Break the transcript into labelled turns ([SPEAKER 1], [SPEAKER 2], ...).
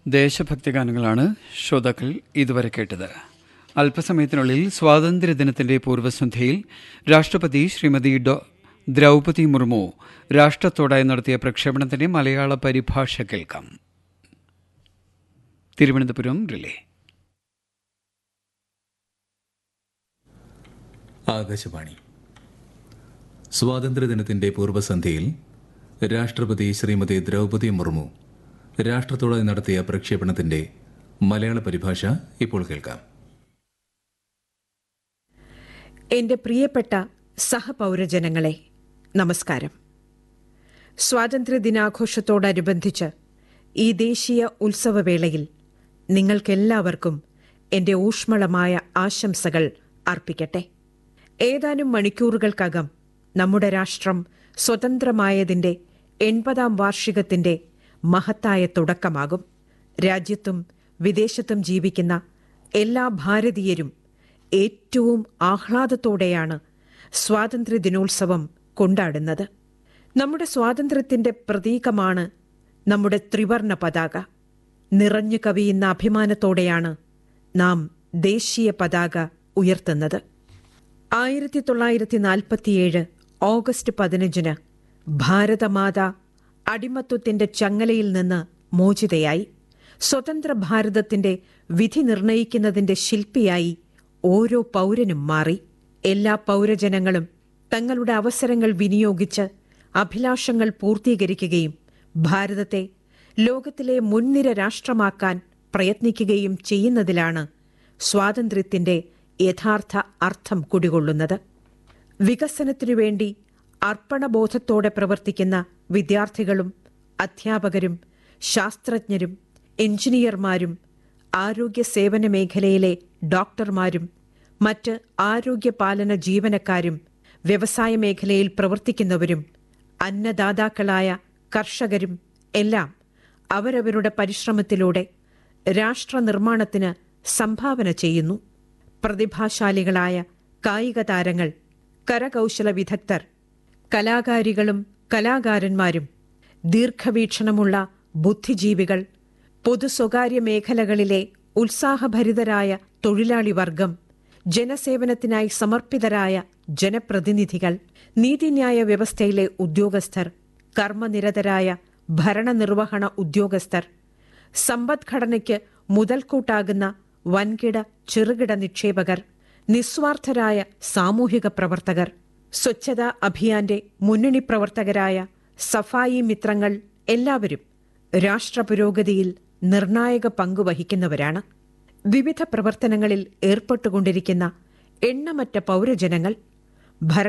[SPEAKER 1] ദേശഭക്തി ഗാനങ്ങളാണ് ശ്രോതാക്കൾ ഇതുവരെ കേട്ടത് അല്പസമയത്തിനുള്ളിൽ സ്വാതന്ത്ര്യദിനത്തിന്റെ പൂർവ്വസന്ധ്യയിൽ രാഷ്ട്രപതി ശ്രീമതി ഡോ ദ്രൗപതി മുർമു രാഷ്ട്രത്തോടായി നടത്തിയ പ്രക്ഷേപണത്തിന്റെ മലയാള പരിഭാഷ കേൾക്കാം തിരുവനന്തപുരം റിലേ
[SPEAKER 2] ആകാശവാണി സ്വാതന്ത്ര്യദിനത്തിന്റെ പൂർവ്വസന്ധ്യയിൽ രാഷ്ട്രപതി ശ്രീമതി ദ്രൗപതി മുർമു രാഷ്ട്രത്തോടായി നടത്തിയ പ്രക്ഷേപണത്തിന്റെ മലയാള പരിഭാഷ ഇപ്പോൾ കേൾക്കാം
[SPEAKER 3] എന്റെ പ്രിയപ്പെട്ട സഹപൗരജനങ്ങളെ നമസ്കാരം സ്വാതന്ത്ര്യദിനാഘോഷത്തോടനുബന്ധിച്ച് ഈ ദേശീയ ഉത്സവവേളയിൽ നിങ്ങൾക്കെല്ലാവർക്കും എന്റെ ഊഷ്മളമായ ആശംസകൾ അർപ്പിക്കട്ടെ ഏതാനും മണിക്കൂറുകൾക്കകം നമ്മുടെ രാഷ്ട്രം സ്വതന്ത്രമായതിന്റെ എൺപതാം വാർഷികത്തിന്റെ മഹത്തായ തുടക്കമാകും രാജ്യത്തും വിദേശത്തും ജീവിക്കുന്ന എല്ലാ ഭാരതീയരും ഏറ്റവും ആഹ്ലാദത്തോടെയാണ് സ്വാതന്ത്ര്യദിനോത്സവം കൊണ്ടാടുന്നത് നമ്മുടെ സ്വാതന്ത്ര്യത്തിന്റെ പ്രതീകമാണ് നമ്മുടെ ത്രിവർണ പതാക നിറഞ്ഞു കവിയുന്ന അഭിമാനത്തോടെയാണ് നാം ദേശീയ പതാക ഉയർത്തുന്നത് ആയിരത്തി തൊള്ളായിരത്തി നാൽപ്പത്തിയേഴ് ഓഗസ്റ്റ് പതിനഞ്ചിന് ഭാരതമാത അടിമത്വത്തിന്റെ ചങ്ങലയിൽ നിന്ന് മോചിതയായി സ്വതന്ത്ര ഭാരതത്തിന്റെ വിധി നിർണയിക്കുന്നതിന്റെ ശില്പിയായി ഓരോ പൗരനും മാറി എല്ലാ പൗരജനങ്ങളും തങ്ങളുടെ അവസരങ്ങൾ വിനിയോഗിച്ച് അഭിലാഷങ്ങൾ പൂർത്തീകരിക്കുകയും ഭാരതത്തെ ലോകത്തിലെ മുൻനിര രാഷ്ട്രമാക്കാൻ പ്രയത്നിക്കുകയും ചെയ്യുന്നതിലാണ് സ്വാതന്ത്ര്യത്തിന്റെ യഥാർത്ഥ അർത്ഥം കുടികൊള്ളുന്നത് വികസനത്തിനു വേണ്ടി അർപ്പണബോധത്തോടെ പ്രവർത്തിക്കുന്ന വിദ്യാർത്ഥികളും അധ്യാപകരും ശാസ്ത്രജ്ഞരും എഞ്ചിനീയർമാരും ആരോഗ്യ സേവന മേഖലയിലെ ഡോക്ടർമാരും മറ്റ് ആരോഗ്യപാലന ജീവനക്കാരും വ്യവസായ മേഖലയിൽ പ്രവർത്തിക്കുന്നവരും അന്നദാതാക്കളായ കർഷകരും എല്ലാം അവരവരുടെ പരിശ്രമത്തിലൂടെ രാഷ്ട്ര നിർമ്മാണത്തിന് സംഭാവന ചെയ്യുന്നു പ്രതിഭാശാലികളായ കായിക താരങ്ങൾ കരകൗശല വിദഗ്ധർ കലാകാരികളും കലാകാരന്മാരും ദീർഘവീക്ഷണമുള്ള ബുദ്ധിജീവികൾ പൊതു സ്വകാര്യ മേഖലകളിലെ ഉത്സാഹഭരിതരായ തൊഴിലാളി വർഗം ജനസേവനത്തിനായി സമർപ്പിതരായ ജനപ്രതിനിധികൾ നീതിന്യായ വ്യവസ്ഥയിലെ ഉദ്യോഗസ്ഥർ കർമ്മനിരതരായ ഭരണനിർവഹണ ഉദ്യോഗസ്ഥർ സമ്പദ്ഘടനയ്ക്ക് മുതൽക്കൂട്ടാകുന്ന വൻകിട ചെറുകിട നിക്ഷേപകർ നിസ്വാർത്ഥരായ സാമൂഹിക പ്രവർത്തകർ സ്വച്ഛതാ അഭിയാന്റെ മുന്നണി പ്രവർത്തകരായ സഫായി മിത്രങ്ങൾ എല്ലാവരും രാഷ്ട്രപുരോഗതിയിൽ നിർണായക പങ്കുവഹിക്കുന്നവരാണ് വിവിധ പ്രവർത്തനങ്ങളിൽ ഏർപ്പെട്ടുകൊണ്ടിരിക്കുന്ന എണ്ണമറ്റ പൗരജനങ്ങൾ ഭരണ